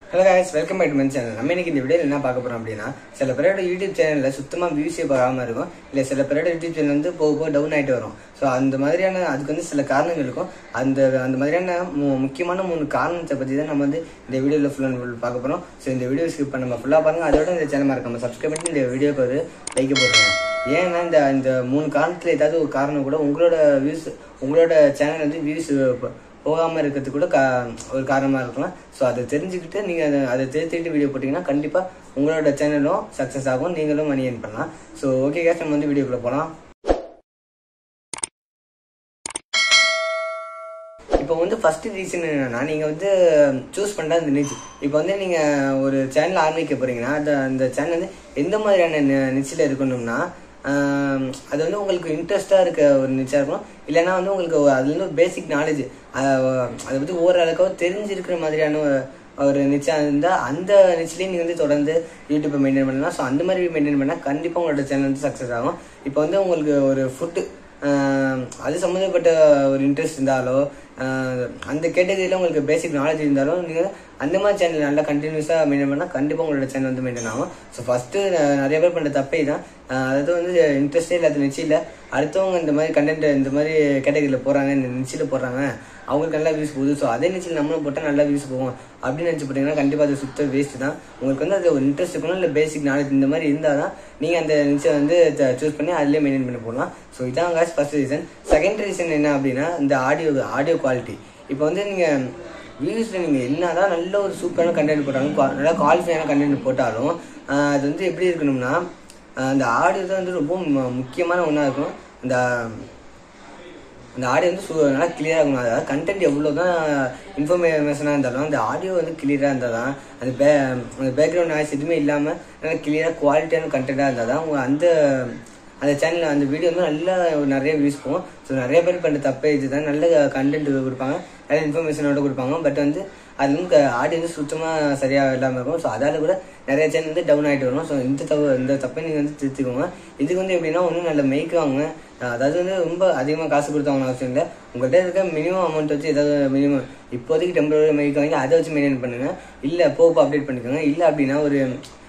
hello guys welcome back to men channel நம்ம இன்னைக்கு இந்த வீடியோவில் என்ன பார்க்க போறோம் அப்படின்னா சில பேரோட யூடியூப் சேனலில் சுத்தமாக வியூஸே வராமல் இருக்கும் இல்லை சில பேரோட யூடியூப் சேனல் வந்து போக போக டவுன் ஆகிட்டு வரும் ஸோ அந்த மாதிரியான அதுக்கு வந்து சில காரணங்கள் இருக்கும் அந்த அந்த மாதிரியான மு- முக்கியமான மூணு காரணத்தை பற்றி தான் நம்ம வந்து இந்த வீடியோவில் ஃபுல் அண்ட் ஃபுல் பார்க்க போகிறோம் ஸோ இந்த வீடியோ ஸ்கிப் பண்ண ஃபுல்லாக பாருங்க அதோட இந்த சேனல் மறக்காம சப்ஸ்கிரைப் பண்ணி இந்த வீடியோக்கு ஒரு லைக் போட்டுருங்க ஏன்னா இந்த இந்த மூணு காரணத்தில் ஏதாவது ஒரு காரணம் கூட உங்களோட வியூஸ் உங்களோட சேனல் வந்து வியூஸ் போகாமல் இருக்கிறதுக்கு கூட கா ஒரு காரணமாக இருக்கலாம் ஸோ அதை தெரிஞ்சுக்கிட்டு நீங்கள் அதை அதை தெரிஞ்சுக்கிட்டு வீடியோ போட்டிங்கன்னா கண்டிப்பாக உங்களோட சேனலும் சக்ஸஸ் ஆகும் நீங்களும் மணி earn பண்ணலாம் ஸோ ஓகே கேஸ் நம்ம வந்து வீடியோக்குள்ளே போகலாம் இப்போ வந்து ஃபர்ஸ்ட் ரீசன் என்னன்னா நீங்கள் வந்து சூஸ் பண்ணுற அந்த நிச் இப்போ வந்து நீங்கள் ஒரு சேனல் ஆரம்பிக்க போகிறீங்கன்னா அந்த அந்த சேனல் வந்து எந்த மாதிரியான நிச்சில் இருக்கணும்னா ஆம், அது வந்து உங்களுக்கு இன்ட்ரெஸ்டாக இருக்க ஒரு நிச்சயம் இருக்கணும் இல்லைன்னா வந்து உங்களுக்கு அதுலேருந்து ஒரு பேசிக் நாலேஜ் அதை பற்றி ஓரளவுக்கு தெரிஞ்சிருக்கிற மாதிரியான ஒரு- ஒரு நிச்சயம் இருந்தால் அந்த நிச்சயம் நீங்கள் வந்து தொடர்ந்து யூடியூப்பை மெயின்டைன் பண்ணலாம் ஸோ அந்த மாதிரி மெயின்டைன் பண்ணால் கண்டிப்பாக உங்களோட சேனல் வந்து சக்ஸஸ் ஆகும் இப்போ வந்து உங்களுக்கு ஒரு ஃபுட்டு அது சம்மந்தப்பட்ட ஒரு இன்ட்ரெஸ்ட் இருந்தாலோ ஆஹ் அந்த கேட்டகரியில் உங்களுக்கு பேசிக் நாலேஜ் இருந்தாலும் நீங்கள் அந்த மாதிரி சேனல் நல்லா கண்டினியூஸாக மெயின்டைன் பண்ணால் கண்டிப்பாக உங்களோட சேனல் வந்து மெயின்டைன் ஆகும் ஸோ ஃபஸ்ட்டு நிறைய பேர் பண்ணுற தப்பே தான் அதாவது வந்து இன்ட்ரெஸ்டே இல்லாத நிச்சயம் இல்லை அடுத்தவங்க இந்த மாதிரி கண்டென்ட் இந்த மாதிரி கேட்டகரியில் போகிறாங்க இந்த நிச்சயில் போடுறாங்க அவங்களுக்கு நல்லா வியூஸ் போகுது ஸோ அதே நிச்சயில் நம்மளும் போட்டால் நல்லா வியூஸ் போகும் அப்படின்னு நினச்சி போட்டிங்கன்னா கண்டிப்பாக அது சுத்த வேஸ்ட் தான் உங்களுக்கு வந்து அது ஒரு இன்ட்ரெஸ்ட் இருக்கணும் இல்லை பேசிக் நாலேஜ் இந்த மாதிரி இருந்தால் தான் நீங்கள் அந்த நிச்சயம் வந்து சூஸ் பண்ணி அதிலே மெயின்டைன் பண்ணி போடலாம் ஸோ இதான் cause first reason second reason என்ன அப்படின்னா இந்த ஆடியோ ஆடியோ குவாலிட்டி இப்போ வந்து நீங்கள் வியூஸில் நீங்கள் என்னதான் நல்ல ஒரு சூப்பரான கண்டென்ட் போட்டாலும் qua- நல்லா குவாலிஃபையான கண்டென்ட் போட்டாலும் ஆஹ் அது வந்து எப்படி இருக்கணும்னா ஆஹ் அந்த ஆடியோ தான் வந்து ரொம்ப மு- முக்கியமான ஒன்றா இருக்கும் அந்த அந்த ஆடியோ வந்து சு- நல்லா கிளியராக இருக்கணும் அதாவது கண்டென்ட் எவ்வளோ தான் இன்ஃபர்மேஷனாக இருந்தாலும் அந்த ஆடியோ வந்து கிளியராக இருந்தால் தான் அந்த பே அந்த பேக்ரவுண்ட் நாய்ஸ் எதுவுமே இல்லாமல் நல்லா கிளியராக குவாலிட்டியான கண்டென்ட்டாக இருந்தால் தான் உங்க அந்த அந்த சேனலில் அந்த வீடியோ வந்து நல்லா ஒரு நிறைய வியூஸ் போகும் ஸோ நிறைய பேர் பண்ணுற தப்பே இதுதான் நல்ல கண்டென்ட் கொடுப்பாங்க நல்ல இன்ஃபர்மேஷனோட கொடுப்பாங்க பட் வந்து அது வந்து ஆடியோ வந்து சுத்தமாக சரியாக இல்லாமல் இருக்கும் ஸோ அதால் கூட நிறைய சேனல் வந்து டவுன் ஆகிட்டு வரும் ஸோ இந்த தப்பு இந்த தப்பை நீங்கள் வந்து திருத்திக்கோங்க இதுக்கு வந்து எப்படின்னா ஒன்றும் நல்ல மெய்க்கு வாங்க அதாவது வந்து ரொம்ப அதிகமாக காசு கொடுத்து வாங்கணும் அவசியம் இல்லை உங்கள்கிட்ட இருக்க மினிமம் அமௌண்ட் வச்சு ஏதாவது மினிமம் இப்போதைக்கு டெம்பரரி மெய்க்கு வாங்கி அதை வச்சு மெயின்டைன் பண்ணுங்கள் இல்லை போப்போ அப்டேட் பண்ணிக்கோங்க இல்லை அப்படின்னா ஒரு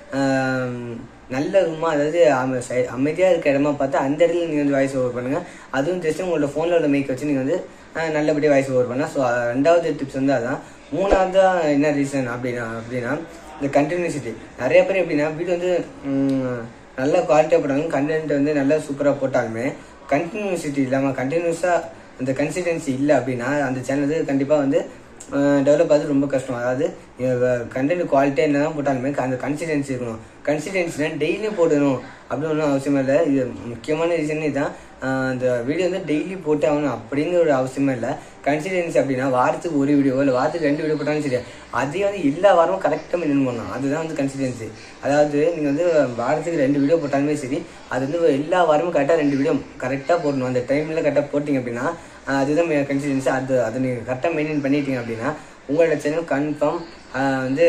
ஆம், நல்ல ரூமாக அதாவது அம- சை- அமைதியா இருக்க இடமா பார்த்து அந்த இடத்துல நீங்கள் வந்து வாய்ஸ் ஓவர் பண்ணுங்கள் அதுவும் ஜஸ்ட் உங்களோட ஃபோனில் உள்ள மைக் வச்சு நீங்கள் வந்து ஆஹ், நல்லபடியாக வாய்ஸ் ஓவர் பண்ணலாம் ஸோ ரெண்டாவது டிப்ஸ் வந்து அதான் மூணாவது என்ன ரீசன் அப்படின்னா அப்படின்னா இந்த கண்டினியூசிட்டி நிறைய பேர் எப்படின்னா வீடு வந்து ம், நல்ல குவாலிட்டியாக போட்டாங்க கண்டென்ட் வந்து நல்லா சூப்பராக போட்டாலுமே கண்டினியூசிட்டி இல்லாமல் கண்டினியூஸாக அந்த கன்சிஸ்டன்சி இல்லை அப்படின்னா அந்த சேனல் வந்து கண்டிப்பாக வந்து டெவலப் ஆகுது ரொம்ப கஷ்டம் அதாவது கண்டென்ட் குவாலிட்டியாக என்ன தான் போட்டாலுமே அந்த கன்சிஸ்டன்சி இருக்கணும் கன்சிஸ்டன்சினா டெய்லியும் போடணும் அப்படின்னு ஒன்றும் அவசியமே இல்லை இது முக்கியமான ரீசன் இதுதான் ஆஹ் அந்த வீடியோ வந்து டெய்லி போட்டு ஆகணும் அப்படிங்கிற ஒரு அவசியமே இல்லை கன்சிஸ்டன்சி அப்படின்னா வாரத்துக்கு ஒரு வீடியோ இல்லை வாரத்துக்கு ரெண்டு வீடியோ போட்டாலும் சரி அதே வந்து எல்லா வாரமும் கரெக்டாக மெயின்டைன் பண்ணணும் அதுதான் வந்து கன்சிஸ்டன்சி அதாவது நீங்கள் வந்து வாரத்துக்கு ரெண்டு வீடியோ போட்டாலுமே சரி அது வந்து எல்லா வாரமும் கரெக்டாக ரெண்டு வீடியோ கரெக்டாக போடணும் அந்த டைமில் கரெக்டாக போட்டிங்க அப்படின்னா ஆஹ் அதுதான் கன்சிஸ்டன்சி அது அதை நீங்கள் கரெக்டாக மெயின்டைன் பண்ணிட்டீங்க அப்படின்னா உங்களோட சேனல் கன்ஃபார்ம் வந்து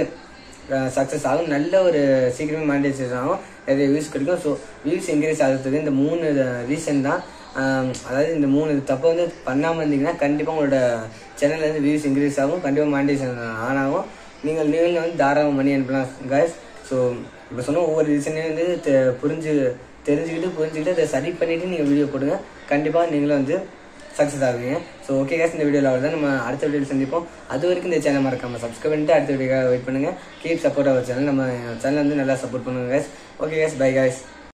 சக்ஸஸ் ஆகும் நல்ல ஒரு சீக்கிரமே மானிட்டைசேஷன் ஆகும் நிறைய வியூஸ் கிடைக்கும் ஸோ வியூஸ் இன்க்ரீஸ் ஆகிறதுக்கு இந்த மூணு ரீசன் தான் ஆஹ் அதாவது இந்த மூணு தப்பை வந்து பண்ணாமல் இருந்தீங்கன்னா கண்டிப்பாக உங்களோட சேனலில் வந்து வியூஸ் இன்க்ரீஸ் ஆகும் கண்டிப்பாக மானிட்டைசேஷன் ஆன் ஆகும் நீங்கள் நீங்கள் வந்து தாராளமாக மணி அனுப்பலாம் guys ஸோ இப்போ சொன்ன ஒவ்வொரு ரீசனையும் வந்து தெ- புரிஞ்சு தெரிஞ்சுக்கிட்டு புரிஞ்சுக்கிட்டு அதை சரி பண்ணிவிட்டு நீங்கள் வீடியோ போடுங்க கண்டிப்பாக நீங்களும் வந்து சக்ஸஸ் ஆகுவீங்க ஸோ ஓகே கேஸ் இந்த வீடியோவில் அவ்வளோதான் நம்ம அடுத்த வீடியோவில் சந்திப்போம் அது வரைக்கும் இந்த சேனல் மறக்காம சப்ஸ்கிரைப் பண்ணிட்டு அடுத்த வீடியோ வெயிட் பண்ணுங்கள் கீப் சப்போர்ட் அவர் சேனல் நம்ம சேனல் வந்து நல்லா சப்போர்ட் பண்ணுங்க guys okay guys bye guys